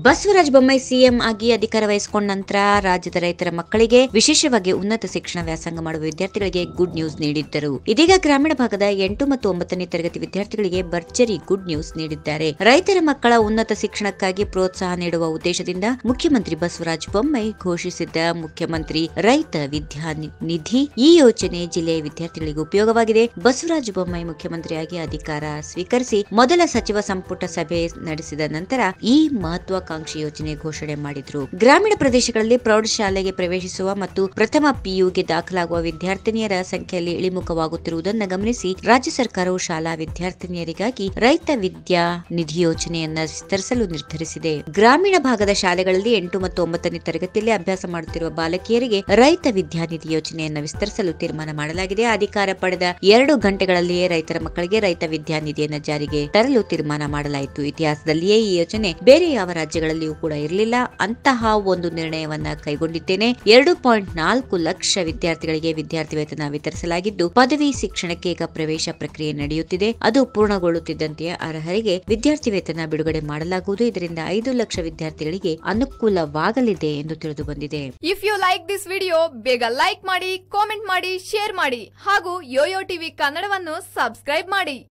Basavaraj Bommai CM ಆಗಿ ಅಧಿಕಾರ ವಹಿಸಿಕೊಂಡ ನಂತರ ರಾಜ್ಯದ ರೈತರ ಮಕ್ಕಳಿಗೆ ವಿಶೇಷವಾಗಿ ಉನ್ನತ ಶಿಕ್ಷಣ ವ್ಯಾಸಂಗ ಮಾಡುವ ವಿದ್ಯಾರ್ಥಿಗಳಿಗೆ ಗುಡ್ ನ್ಯೂಸ್ ನೀಡಿದ್ದರು ಇದೀಗ ಗ್ರಾಮೀಣ ಭಾಗದ ಎಂಟು ಮತ್ತು ಒಂಬತ್ತನೇ ತರಗತಿ ವಿದ್ಯಾರ್ಥಿಗಳಿಗೆ ಭರ್ಜರಿ ಗುಡ್ ನ್ಯೂಸ್ ನೀಡಿದ್ದಾರೆ ರೈತರ ಮಕ್ಕಳ ಉನ್ನತ ಶಿಕ್ಷಣಕ್ಕಾಗಿ ಪ್ರೋತ್ಸಾಹ ನೀಡುವ ಉದ್ದೇಶದಿಂದ ಮುಖ್ಯಮಂತ್ರಿ ಬಸವರಾಜ ಬೊಮ್ಮಾಯಿ ಘೋಷಿಸಿದ್ದ ಮುಖ್ಯಮಂತ್ರಿ ರೈತ ವಿದ್ಯಾ ನಿಧಿ ಈ ಯೋಜನೆ ಜಿಲ್ಲೆಯ ವಿದ್ಯಾರ್ಥಿಗಳಿಗೆ ಉಪಯೋಗವಾಗಿದೆ ಬಸವರಾಜ ಬೊಮ್ಮಾಯಿ ಮುಖ್ಯಮಂತ್ರಿಯಾಗಿ ಅಧಿಕಾರ ಸ್ವೀಕರಿಸಿ ಮೊದಲ ಸಚಿವ ಸಂಪುಟ ಸಭೆ ನಡೆಸಿದ ನಂತರ ಈ ಮಹತ್ವಾಕಾಂಕ್ಷಿ ಯೋಜನೆ ಘೋಷಣೆ ಮಾಡಿದ್ರು ಗ್ರಾಮೀಣ ಪ್ರದೇಶಗಳಲ್ಲಿ ಪ್ರೌಢಶಾಲೆಗೆ ಪ್ರವೇಶಿಸುವ ಮತ್ತು ಪ್ರಥಮ ಪಿಯುಗೆ ದಾಖಲಾಗುವ ವಿದ್ಯಾರ್ಥಿನಿಯರ ಸಂಖ್ಯೆಯಲ್ಲಿ ಇಳಿಮುಖವಾಗುತ್ತಿರುವುದನ್ನು ಗಮನಿಸಿ ರಾಜ್ಯ ಸರ್ಕಾರವು ಶಾಲಾ ವಿದ್ಯಾರ್ಥಿನಿಯರಿಗಾಗಿ ರೈತ ವಿದ್ಯಾ ನಿಧಿ ಯೋಜನೆಯನ್ನ ವಿಸ್ತರಿಸಲು ನಿರ್ಧರಿಸಿದೆ ಗ್ರಾಮೀಣ ಭಾಗದ ಶಾಲೆಗಳಲ್ಲಿ ಎಂಟು ಮತ್ತು ಒಂಬತ್ತನೇ ತರಗತಿಯಲ್ಲಿ ಅಭ್ಯಾಸ ಮಾಡುತ್ತಿರುವ ಬಾಲಕಿಯರಿಗೆ ರೈತ ವಿದ್ಯಾನಿಧಿ ಯೋಜನೆಯನ್ನ ವಿಸ್ತರಿಸಲು ತೀರ್ಮಾನ ಮಾಡಲಾಗಿದೆ ಅಧಿಕಾರ ಪಡೆದ ಎರಡು ಗಂಟೆಗಳಲ್ಲಿಯೇ ರೈತರ ಮಕ್ಕಳಿಗೆ ರೈತ ವಿದ್ಯಾನಿಧಿಯನ್ನ ಜಾರಿಗೆ ತರಲು ತೀರ್ಮಾನ ಮಾಡಲಾಯಿತು ಇತಿಹಾಸದಲ್ಲಿಯೇ ಈ ಯೋಜನೆ ಬೇರೆ ಯಾವ ರಾಜ್ಯಗಳಲ್ಲಿಯೂ ಕೂಡ ಇರಲಿಲ್ಲ ಅಂತಹ ಒಂದು ನಿರ್ಣಯವನ್ನ ಕೈಗೊಂಡಿದ್ದೇನೆ ಎರಡು ಪಾಯಿಂಟ್ ನಾಲ್ಕು ಲಕ್ಷ ವಿದ್ಯಾರ್ಥಿಗಳಿಗೆ ವಿದ್ಯಾರ್ಥಿ ವೇತನ ವಿತರಿಸಲಾಗಿದ್ದು ಪದವಿ ಶಿಕ್ಷಣಕ್ಕೆ ಈಗ ಪ್ರವೇಶ ಪ್ರಕ್ರಿಯೆ ನಡೆಯುತ್ತಿದೆ ಅದು ಪೂರ್ಣಗೊಳ್ಳುತ್ತಿದ್ದಂತೆಯೇ ಅರ್ಹರಿಗೆ ವಿದ್ಯಾರ್ಥಿ ವೇತನ ಬಿಡುಗಡೆ ಮಾಡಲಾಗುವುದು ಇದರಿಂದ ಐದು ಲಕ್ಷ ವಿದ್ಯಾರ್ಥಿಗಳಿಗೆ ಅನುಕೂಲವಾಗಲಿದೆ ಎಂದು ತಿಳಿದು ಬಂದಿದೆ if you like this video ಬೇಗ ಲೈಕ್ ಮಾಡಿ ಕಾಮೆಂಟ್ ಮಾಡಿ ಶೇರ್ ಮಾಡಿ ಹಾಗೂ ಯೋಯೋ ಟಿವಿ ಕನ್ನಡವನ್ನು ಸಬ್ಸ್ಕ್ರೈಬ್ ಮಾಡಿ